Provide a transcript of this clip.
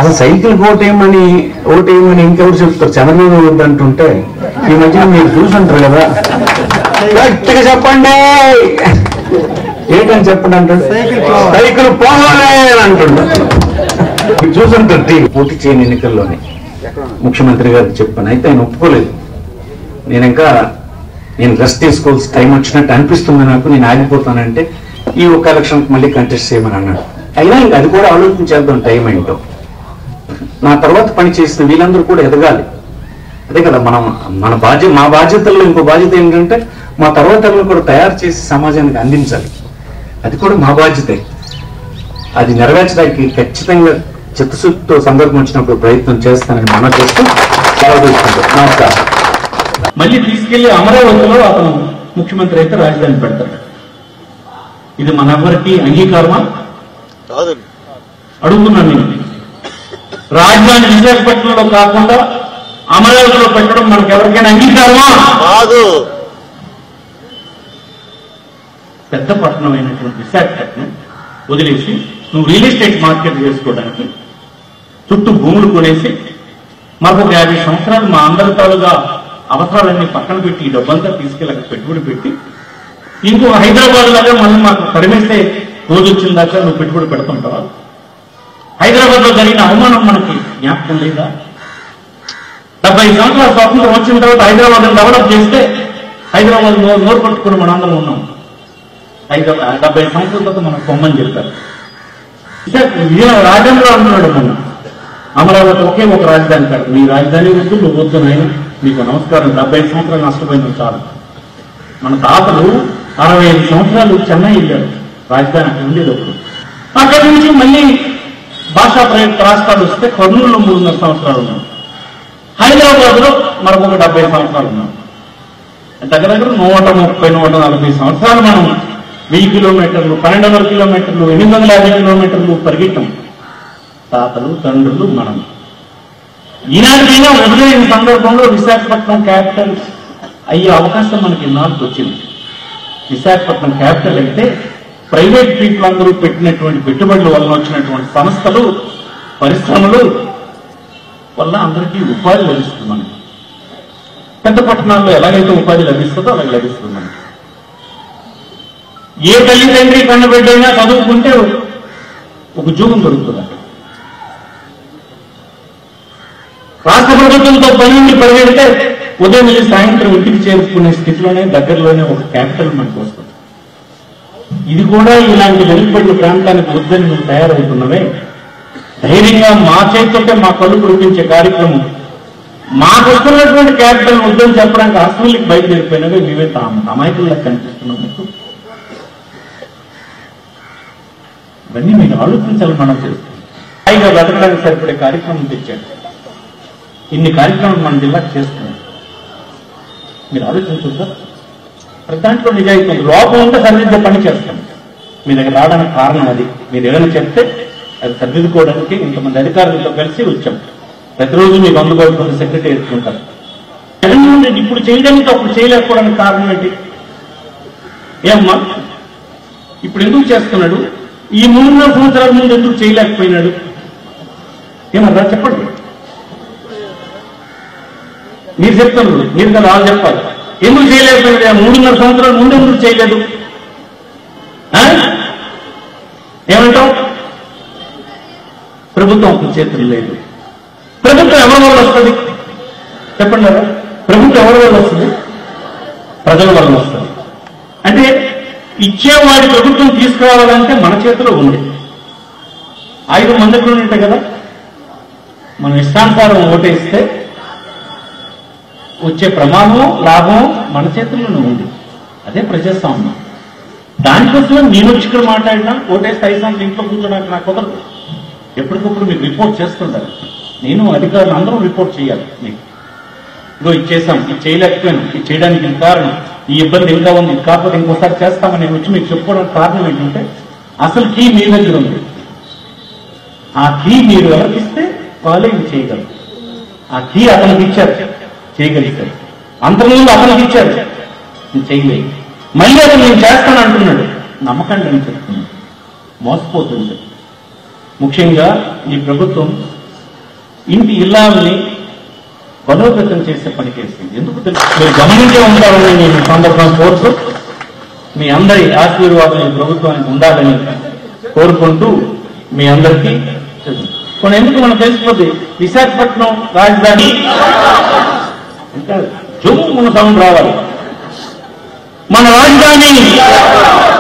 అసలు సైకిల్ ఓటేయమని ఓటేయమని ఇంకెవరు చెప్తారు చంద్రబాబు వద్దంటుంటే ఈ మధ్యన మీరు చూసుంటారు కదా గట్టిగా చెప్పండి ఏంటని చెప్పండి అంటాడు సైకిల్ పోవాలే అని అంటుండ మీరు చూసుంటారు టీవీ పోటీ చేయని ఎన్నికల్లోనే ముఖ్యమంత్రి గారికి చెప్పాను అయితే ఆయన ఒప్పుకోలేదు నేను ఇంకా నేను రెస్ట్ తీసుకోవాల్సి టైం వచ్చినట్టు అనిపిస్తుంది నాకు నేను ఆగిపోతానంటే ఈ ఒక్క ఎలక్షన్ మళ్ళీ కంటెస్ట్ చేయమని అన్నాడు అయినా ఇంకా అది కూడా ఆలోచించేద్దాం టైం ఏంటో నా తర్వాత పని చేసిన వీళ్ళందరూ కూడా ఎదగాలి అదే కదా మనం మన బాధ్యత మా బాధ్యతల్లో ఇంకో బాధ్యత ఏంటంటే మా తర్వాత తరాలను కూడా తయారు చేసి సమాజానికి అందించాలి అది కూడా మా బాధ్యతే అది నెరవేర్చడానికి ఖచ్చితంగా చిత్తశుద్ధితో సందర్భం వచ్చినప్పుడు ప్రయత్నం చేస్తానని మనం చేస్తూ సెలవు తీసుకుంటాం నమస్కారం మళ్ళీ తీసుకెళ్లి అమరావతిలో అతను ముఖ్యమంత్రి అయితే రాజధాని పెడతాడు ఇది మనెవరికి అంగీకారమా కాదు అడుగుతున్నాను నేను రాజధాని విశాఖపట్నంలో కాకుండా అమరావతిలో పెట్టడం మనకు ఎవరికైనా అంగీకారమా కాదు పెద్ద పట్టణమైనటువంటి విశాఖపట్నం వదిలేసి నువ్వు రియల్ ఎస్టేట్ మార్కెట్ చేసుకోవడానికి చుట్టూ భూములు కొనేసి మాకు ఒక యాభై సంవత్సరాలు మా అందరి తాలుగా అవసరాలన్నీ పక్కన పెట్టి ఈ డబ్బంతా తీసుకెళ్ళి అక్కడ పెట్టుబడి పెట్టి ఇంకో హైదరాబాద్ లాగా మళ్ళీ మాకు తరిమేస్తే రోజు వచ్చిన దాకా నువ్వు పెట్టుబడి పెడుతుంటావా హైదరాబాద్ లో జరిగిన అవమానం మనకి జ్ఞాపకం లేదా డెబ్బై సంవత్సరాల స్వాతంత్రం వచ్చిన తర్వాత హైదరాబాద్ డెవలప్ చేస్తే హైదరాబాద్ నోరు నోరు పట్టుకుని మనందరం ఉన్నాం హైదరాబాద్ డెబ్బై సంవత్సరాల తర్వాత మనం పొమ్మని చెప్పారు విజయ రాజేంద్ర అంటున్నాడు మొన్న అమరావతి ఒకే ఒక రాజధాని కాదు నీ రాజధాని వద్దు నువ్వు వద్దు నాయన నీకు నమస్కారం డెబ్బై సంవత్సరాలు నష్టపోయిన చాలు మన తాతలు అరవై ఐదు సంవత్సరాలు చెన్నై వెళ్ళారు రాజధాని అక్కడ ఉండేది అప్పుడు అక్కడి నుంచి మళ్ళీ భాషా ప్రయుక్త రాష్ట్రాలు వస్తే కర్నూలులో మూడున్నర సంవత్సరాలు ఉన్నాం హైదరాబాద్ లో మరొక డెబ్బై సంవత్సరాలు ఉన్నాం దగ్గర దగ్గర నూట ముప్పై నూట నలభై సంవత్సరాలు మనం వెయ్యి కిలోమీటర్లు పన్నెండు వందల కిలోమీటర్లు ఎనిమిది వందల యాభై కిలోమీటర్లు పరిగెట్టాం తాతలు తండ్రులు మనం ఈనాటికైనా విభజన సందర్భంలో విశాఖపట్నం క్యాపిటల్ అయ్యే అవకాశం మనకి ఇన్నాళ్ళకి వచ్చింది విశాఖపట్నం క్యాపిటల్ అయితే ప్రైవేట్ పీపుల్ అందరూ పెట్టినటువంటి పెట్టుబడుల వల్ల వచ్చినటువంటి సంస్థలు పరిశ్రమలు వల్ల అందరికీ ఉపాధి లభిస్తుంది మనకి పెద్ద పట్టణాల్లో ఎలాగైతే ఉపాధి లభిస్తుందో అలాగే లభిస్తుంది మనకి ఏ తల్లి తండ్రి కన్న బిడ్డైనా చదువుకుంటే ఒక ఉద్యోగం దొరుకుతుంది అక్కడ రాష్ట్ర ప్రభుత్వంతో పని నుండి పరిగెడితే ఉదయం వెళ్ళి సాయంత్రం ఇంటికి చేరుకునే స్థితిలోనే దగ్గరలోనే ఒక క్యాపిటల్ మనకు వస్తుంది ఇది కూడా ఇలాంటి వెనుకబడిన ప్రాంతానికి వద్దని నువ్వు తయారవుతున్నవే ధైర్యంగా మా చేతితోటే మా కళ్ళు కురిపించే కార్యక్రమం మాకు వస్తున్నటువంటి క్యాపిటల్ వద్దని చెప్పడానికి అసెంబ్లీకి బయలుదేరిపోయినవి మేమే తాము అమాయకుల్లా కనిపిస్తున్నాం మీకు ఇవన్నీ మీరు ఆలోచించాలి మనం తెలుస్తుంది హాయిగా బతకడానికి సరిపడే కార్యక్రమం తెచ్చాడు ఇన్ని కార్యక్రమాలు మన జిల్లాకు చేస్తున్నాం మీరు ఆలోచించుందా ప్రతి దాంట్లో నిజాయితీ ఉంది. లోపం ఉంటే సరిదిద్దే పని చేస్తాం మీ దగ్గర రావడానికి కారణం అది మీరు ఏదైనా చెప్తే అది సరిదిద్దుకోవడానికి ఇంతమంది అధికారులతో కలిసి వచ్చాం ప్రతిరోజు మీకు అందుబాటులో ఉన్న సెక్రటరీ ఉంటారు జగన్మోహన్ రెడ్డి ఇప్పుడు చేయడానికి అప్పుడు చేయలేకపోవడానికి కారణం ఏంటి ఏమ్మా ఇప్పుడు ఎందుకు చేస్తున్నాడు ఈ మూడున్నర సంవత్సరాల ముందు ఎందుకు చేయలేకపోయినాడు ఏమన్నా చెప్పండి మీరు చెప్తున్నారు మీరు కదా వాళ్ళు చెప్పాలి ఎందుకు చేయలేకపోయినాడు ఆ మూడున్నర సంవత్సరాల ముందు ఎందుకు చేయలేదు ఆ? ఏమంటావు ప్రభుత్వం అప్పుడు చేతులు లేదు ప్రభుత్వం ఎవరి వల్ల వస్తుంది చెప్పండి కదా ప్రభుత్వం ఎవరి వల్ల వస్తుంది ప్రజల వల్ల వస్తుంది అంటే ఇచ్చేవాడి ప్రభుత్వం తీసుకురావాలంటే మన చేతిలో ఉంది ఆయుధం మన దగ్గర ఉంటాయి కదా మనం ఇష్టానుసారం ఓటేస్తే వచ్చే ప్రమాదం లాభం మన చేతుల్లోనే ఉంది అదే ప్రజాస్వామ్యం దానికోసమే నేను వచ్చి ఇక్కడ మాట్లాడినా ఓటేస్తే ఐదు సంవత్సరాలు ఇంట్లో కూర్చోడానికి నాకు కుదరదు ఎప్పటికప్పుడు మీకు రిపోర్ట్ చేస్తుంటారు నేను అధికారులు అందరూ రిపోర్ట్ చేయాలి మీకు ఇదో ఇది చేసాం ఇది చేయలేకపోయాను ఇది చేయడానికి ఇంత కారణం ఈ ఇబ్బంది ఇంకా ఉంది ఇది కాకపోతే ఇంకోసారి చేస్తామని నేను వచ్చి మీకు చెప్పుకోవడానికి కారణం ఏంటంటే అసలు కీ మీ దగ్గర ఉంది ఆ కీ మీరు ఎవరికిస్తే వాళ్ళే ఇది చేయగలరు ఆ కీ అతనికి ఇచ్చారు చేయగలిగారు అంతకుముందు అతనికి ఇచ్చారు ఇది చేయలేదు మళ్ళీ అతను నేను చేస్తాను అంటున్నాడు నమ్మకండి అని చెప్తున్నాడు మోసపోతుంది ముఖ్యంగా ఈ ప్రభుత్వం ఇంటి ఇల్లాలని బలోపేతం చేసే పని చేసింది ఎందుకు తెలుసు మీరు గమనించే ఉంటారని నేను ఈ సందర్భంగా కోరుతూ మీ అందరి ఆశీర్వాదం ఈ ప్రభుత్వానికి ఉండాలని కోరుకుంటూ మీ అందరికీ కొన్ని ఎందుకు మనం తెలిసిపోతే విశాఖపట్నం రాజధాని ఇంకా జమ్ము మన సౌండ్ రావాలి మన రాజధాని